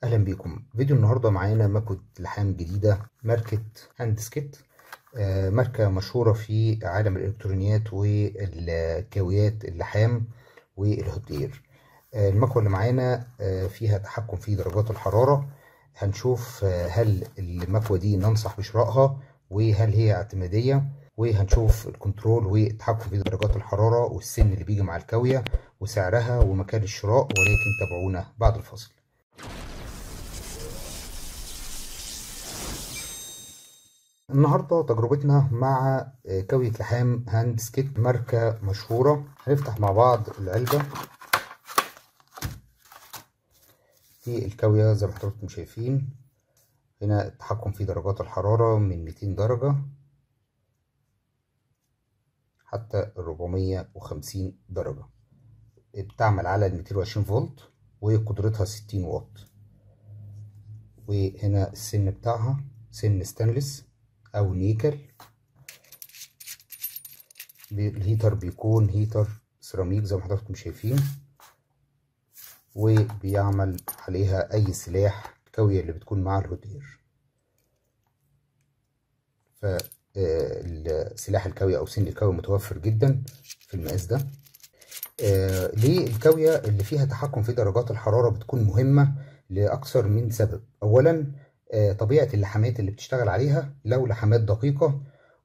اهلا بيكم فيديو النهارده معانا مكوة لحام جديده ماركه هاند سكيت آه، ماركه مشهوره في عالم الالكترونيات والكاويات اللحام والهوت اير آه، المكوة اللي معانا آه، فيها تحكم في درجات الحراره هنشوف هل المكوة دي ننصح بشرائها وهل هي اعتماديه وهنشوف الكنترول والتحكم في درجات الحراره والسن اللي بيجي مع الكاويه وسعرها ومكان الشراء ولكن تابعونا بعد الفاصل النهاردة تجربتنا مع كوية لحام هاند سكيت ماركة مشهورة هنفتح مع بعض العلبة في الكاوية زي ما حضراتكم شايفين هنا التحكم في درجات الحرارة من 200 درجة حتى 450 درجة بتعمل على 220 فولت وقدرتها 60 واط وهنا السن بتاعها سن ستانلس او نيكل الهيتر بيكون هيتر سيراميك زي ما حضراتكم شايفين وبيعمل عليها اي سلاح الكاوية اللي بتكون مع الهوتير فسلاح الكاوية او سن الكاوية متوفر جدا في المقاس ده آه ليه الكاوية اللي فيها تحكم في درجات الحرارة بتكون مهمة لأكثر من سبب أولا آه طبيعة اللحامات اللي بتشتغل عليها لو لحامات دقيقة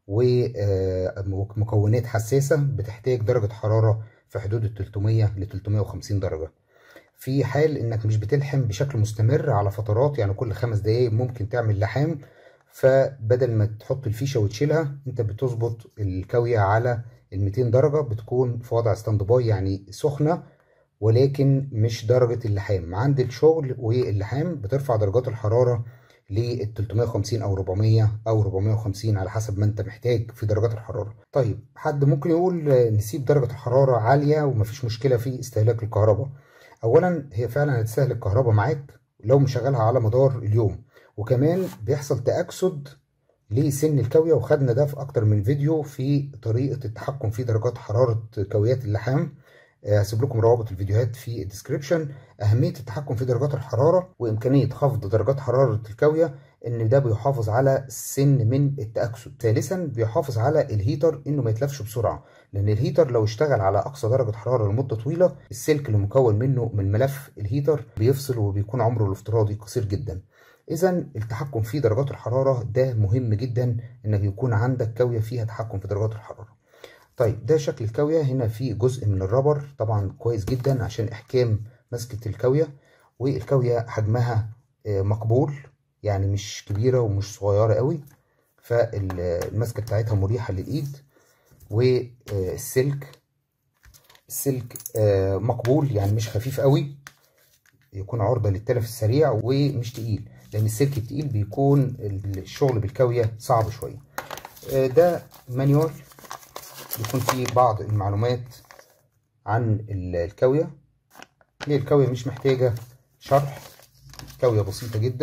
ومكونات حساسة بتحتاج درجة حرارة في حدود ال 300 ل 350 درجة في حال انك مش بتلحم بشكل مستمر على فترات يعني كل خمس دقايق ممكن تعمل لحام فبدل ما تحط الفيشة وتشيلها انت بتظبط الكاوية على ال 200 درجة بتكون في وضع ستاند باي يعني سخنة ولكن مش درجة اللحام عند الشغل واللحام بترفع درجات الحرارة لل 350 او 400 او 450 على حسب ما انت محتاج في درجات الحرارة طيب حد ممكن يقول نسيب درجة الحرارة عالية ومفيش مشكلة في استهلاك الكهرباء اولا هي فعلا هتستهلك كهرباء معاك لو مشغلها على مدار اليوم وكمان بيحصل تأكسد لسن الكاوية وخدنا ده في أكتر من فيديو في طريقة التحكم في درجات حرارة كاويات اللحام هسيب لكم روابط الفيديوهات في الديسكريبشن أهمية التحكم في درجات الحرارة وإمكانية خفض درجات حرارة الكاوية إن ده بيحافظ على السن من التأكسد ثالثا بيحافظ على الهيتر إنه ما يتلفش بسرعة لأن الهيتر لو اشتغل على أقصى درجة حرارة لمدة طويلة السلك اللي مكون منه من ملف الهيتر بيفصل وبيكون عمره الافتراضي قصير جدا اذا التحكم في درجات الحراره ده مهم جدا انك يكون عندك كاويه فيها تحكم في درجات الحراره طيب ده شكل الكاويه هنا في جزء من الرابر طبعا كويس جدا عشان احكام مسكه الكاويه والكاويه حجمها مقبول يعني مش كبيره ومش صغيره قوي فالمسكه بتاعتها مريحه للايد والسلك السلك مقبول يعني مش خفيف قوي يكون عرضة للتلف السريع ومش تقيل لان السلك التقيل بيكون الشغل بالكاوية صعب شوية ده مانيوال بيكون فيه بعض المعلومات عن الكاوية ليه الكاوية مش محتاجة شرح كاوية بسيطة جدا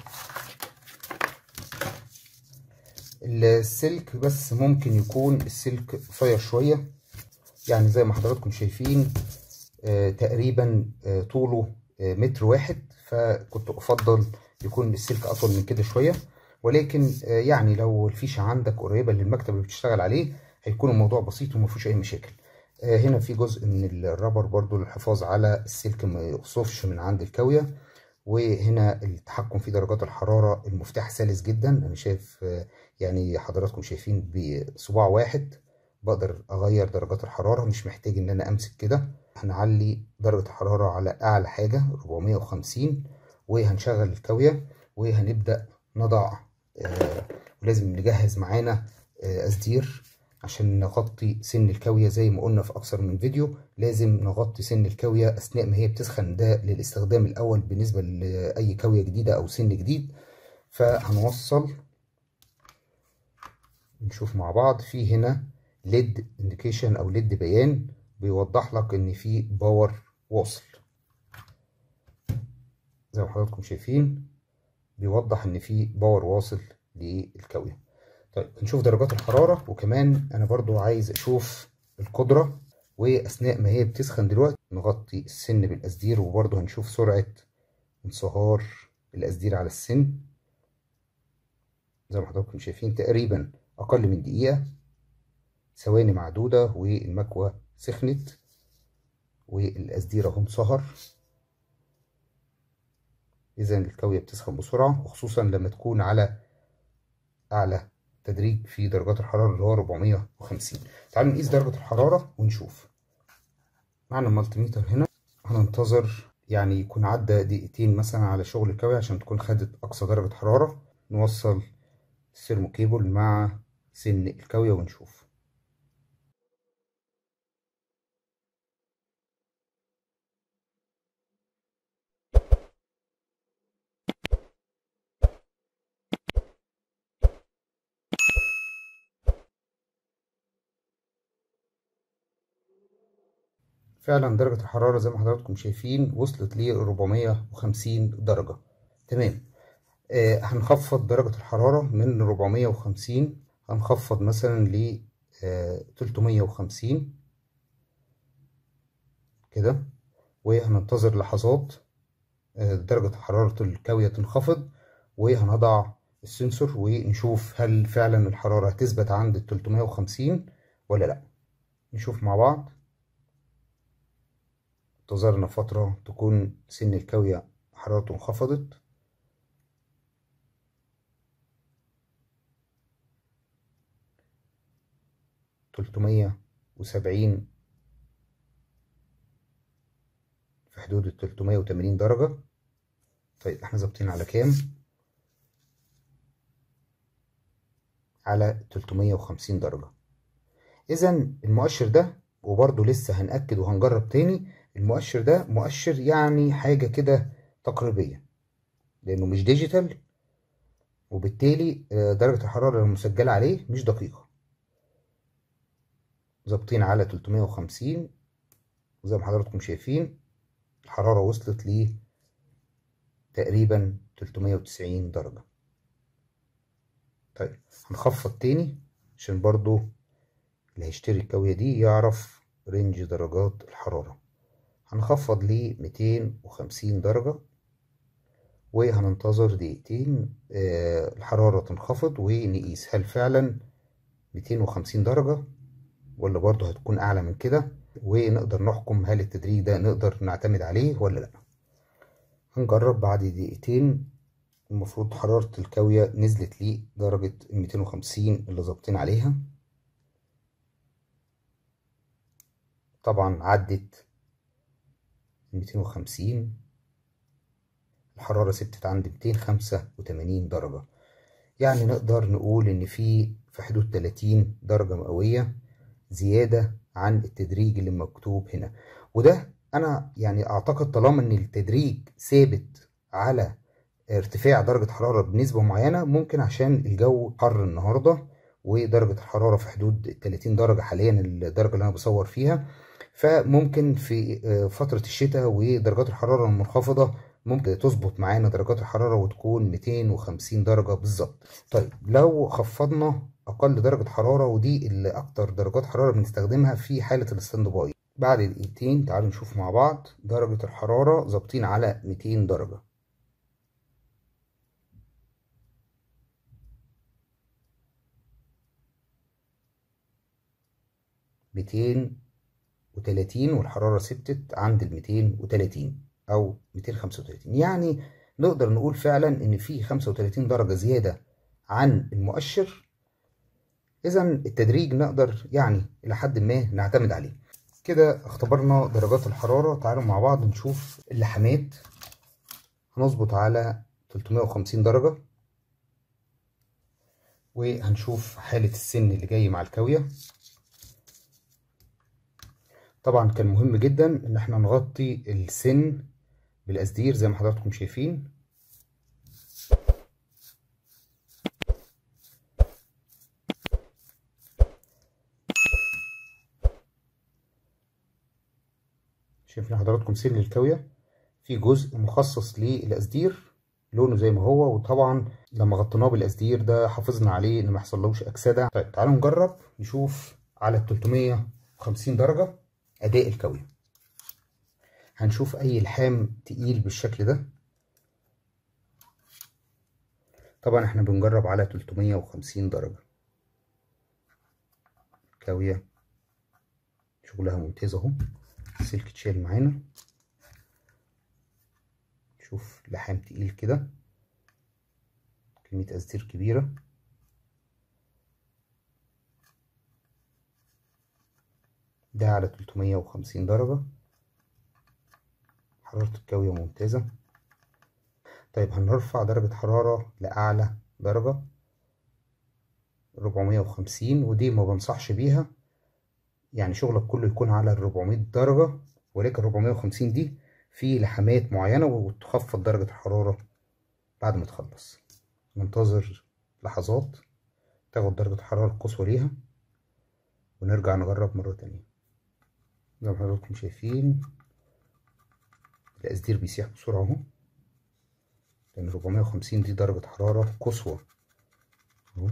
السلك بس ممكن يكون السلك قصير شوية يعني زي ما حضراتكم شايفين آه تقريبا آه طوله آه متر واحد فكنت افضل يكون السلك اطول من كده شويه ولكن يعني لو الفيشه عندك قريبه للمكتب اللي بتشتغل عليه هيكون الموضوع بسيط وما فيهوش اي مشاكل هنا في جزء من الرابر برضو للحفاظ على السلك ما يقصفش من عند الكاويه وهنا التحكم في درجات الحراره المفتاح سلس جدا انا شايف يعني حضراتكم شايفين بصباع واحد بقدر اغير درجات الحراره مش محتاج ان انا امسك كده هنعلي درجه الحراره على اعلى حاجه 450 وهنشغل الكاويه وهنبدا نضع آه ولازم نجهز معانا آه اسدير عشان نغطي سن الكاويه زي ما قلنا في اكثر من فيديو لازم نغطي سن الكاويه اثناء ما هي بتسخن ده للاستخدام الاول بالنسبه لاي كاويه جديده او سن جديد فهنوصل نشوف مع بعض في هنا ليد انديكيشن او ليد بيان بيوضح لك ان في باور واصل زي ما حضراتكم شايفين بيوضح ان في باور واصل للكاويه طيب نشوف درجات الحراره وكمان انا برضو عايز اشوف القدره واثناء ما هي بتسخن دلوقتي نغطي السن بالاسدير وبرضو هنشوف سرعه انصهار القصدير على السن زي ما حضراتكم شايفين تقريبا أقل من دقيقة ثواني معدودة والمكوى سخنت والقصدير اهو انصهر إذا الكاوية بتسخن بسرعة وخصوصا لما تكون على أعلى تدريج في درجات الحرارة اللي هو 450 تعالوا نقيس درجة الحرارة ونشوف معنا المالتيميتر هنا هننتظر يعني يكون عدى دقيقتين مثلا على شغل الكاوية عشان تكون خدت أقصى درجة حرارة نوصل السيرمو كيبل مع سن الكاوية ونشوف فعلا درجة الحرارة زي ما حضراتكم شايفين وصلت ل 450 درجة تمام آه هنخفض درجة الحرارة من 450 هنخفض مثلا ل آه 350 كده وهننتظر لحظات آه درجة حرارة الكاوية تنخفض وهنضع السنسور ونشوف هل فعلا الحرارة هتثبت عند ال 350 ولا لا نشوف مع بعض انتظرنا فترة تكون سن الكاوية حرارته انخفضت تلتمية وسبعين في حدود التلتمية وتمانين درجة طيب احنا ظابطين على كام؟ على تلتمية وخمسين درجة إذا المؤشر ده وبرضه لسه هنأكد وهنجرب تاني المؤشر ده مؤشر يعني حاجة كده تقريبية لأنه مش ديجيتال وبالتالي درجة الحرارة المسجلة عليه مش دقيقة ظابطين على 350 زي ما حضراتكم شايفين الحرارة وصلت ل تقريبا 390 درجة طيب هنخفض تاني عشان برضو اللي هيشتري الكاوية دي يعرف رينج درجات الحرارة هنخفض ل 250 درجة وهننتظر دقيقتين آه الحرارة تنخفض ونقيس هل فعلا 250 درجة ولا برضه هتكون أعلى من كده ونقدر نحكم هل التدريج ده نقدر نعتمد عليه ولا لأ هنجرب بعد دقيقتين المفروض حرارة الكاوية نزلت لي درجة 250 اللي ظابطين عليها طبعا عدت 250 الحرارة ثبتت عند 285 درجة يعني نقدر نقول إن في في حدود 30 درجة مئوية زيادة عن التدريج اللي مكتوب هنا وده أنا يعني أعتقد طالما إن التدريج ثابت على ارتفاع درجة حرارة بنسبة معينة ممكن عشان الجو حر النهاردة ودرجة الحرارة في حدود 30 درجة حاليا الدرجة اللي أنا بصور فيها فممكن في فترة الشتاء ودرجات الحرارة المنخفضة ممكن تظبط معانا درجات الحرارة وتكون 250 درجة بالظبط طيب لو خفضنا أقل درجة حرارة ودي اللي أكتر درجات حرارة بنستخدمها في حالة الستاند باي بعد دقيقتين تعالوا نشوف مع بعض درجة الحرارة ظابطين على 200 درجة ميتين وتلاتين والحرارة ثبتت عند الميتين وتلاتين أو ميتين خمسة وتلاتين يعني نقدر نقول فعلا إن في خمسة وتلاتين درجة زيادة عن المؤشر إذا التدريج نقدر يعني إلى حد ما نعتمد عليه كده اختبرنا درجات الحرارة تعالوا مع بعض نشوف اللحامات هنظبط على 350 درجة وهنشوف حالة السن اللي جاي مع الكاوية طبعا كان مهم جدا ان احنا نغطي السن بالاسدير زي ما حضراتكم شايفين شايفين حضراتكم سن الكاوية في جزء مخصص للاسدير لونه زي ما هو وطبعا لما غطيناه بالاسدير ده حافظنا عليه ان ما يحصلوش اكسده طيب تعالوا نجرب نشوف على 350 درجه اداء الكاوية هنشوف اي لحام تقيل بالشكل ده طبعا احنا بنجرب على 350 درجة كاوية شغلها ممتاز اهو السلك اتشال معانا شوف لحام تقيل كده كمية أزدير كبيرة ده على 350 درجة حرارة الكاوية ممتازة طيب هنرفع درجة حرارة لأعلى درجة 450 ودي ما بنصحش بيها يعني شغلك كله يكون على 400 درجة ولكن 450 دي في لحمات معينة وتخفض درجة الحرارة بعد ما تخلص ننتظر لحظات تاخد درجة الحرارة القصوى ليها ونرجع نجرب مرة تانية زي ما حضراتكم شايفين الأسدير بيسيح بسرعة اهو لأن 450 دي درجة حرارة قصوى اهو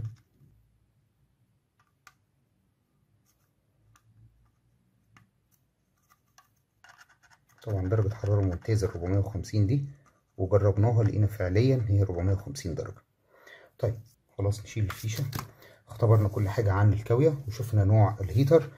طبعا درجة حرارة ممتازة 450 دي وجربناها لقينا فعليا هي 450 درجة طيب خلاص نشيل الفيشة اختبرنا كل حاجة عن الكاوية وشفنا نوع الهيتر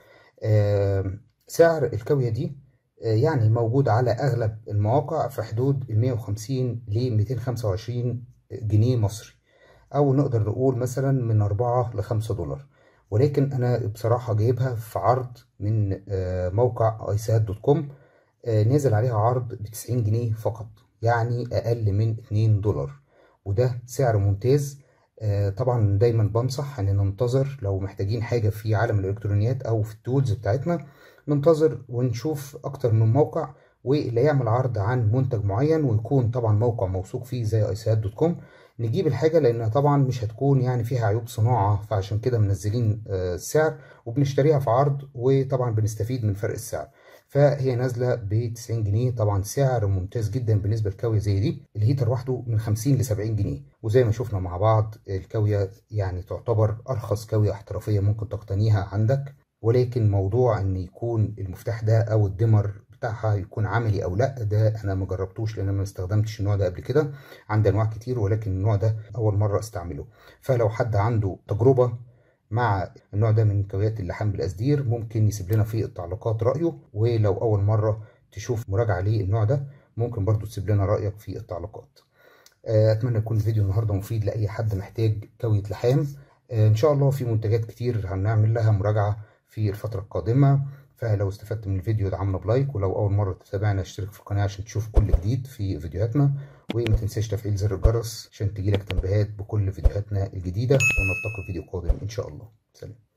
آه سعر الكاوية دي آه يعني موجود على أغلب المواقع في حدود ال 150 ل 225 جنيه مصري أو نقدر نقول مثلا من 4 ل 5 دولار ولكن أنا بصراحة جايبها في عرض من آه موقع ايسات دوت كوم نازل عليها عرض ب 90 جنيه فقط يعني أقل من 2 دولار وده سعر ممتاز طبعا دايما بنصح ان ننتظر لو محتاجين حاجة في عالم الالكترونيات او في التولز بتاعتنا ننتظر ونشوف اكتر من موقع واللي يعمل عرض عن منتج معين ويكون طبعا موقع موثوق فيه زي ايسات دوت كوم نجيب الحاجة لانها طبعا مش هتكون يعني فيها عيوب صناعة فعشان كده منزلين السعر وبنشتريها في عرض وطبعا بنستفيد من فرق السعر فهي نازله ب 90 جنيه طبعا سعر ممتاز جدا بالنسبه لكاويه زي دي الهيتر وحده من 50 ل 70 جنيه وزي ما شفنا مع بعض الكاويه يعني تعتبر ارخص كاويه احترافيه ممكن تقتنيها عندك ولكن موضوع ان يكون المفتاح ده او الدمر بتاعها يكون عملي او لا ده انا ما جربتوش لان انا ما استخدمتش النوع ده قبل كده عندي انواع كتير ولكن النوع ده اول مره استعمله فلو حد عنده تجربه مع النوع ده من كاويات اللحام بالاسدير ممكن يسيب لنا في التعليقات رايه ولو اول مره تشوف مراجعه للنوع ده ممكن برضو تسيب لنا رايك في التعليقات اتمنى يكون الفيديو النهارده مفيد لاي حد محتاج كاويه لحام ان شاء الله في منتجات كتير هنعمل لها مراجعه في الفتره القادمه فلو استفدت من الفيديو ادعمنا بلايك ولو اول مره تتابعنا اشترك في القناه عشان تشوف كل جديد في فيديوهاتنا وما تنساش تفعيل زر الجرس عشان تجيلك تنبيهات بكل فيديوهاتنا الجديده ونلتقي في فيديو قادم ان شاء الله سلام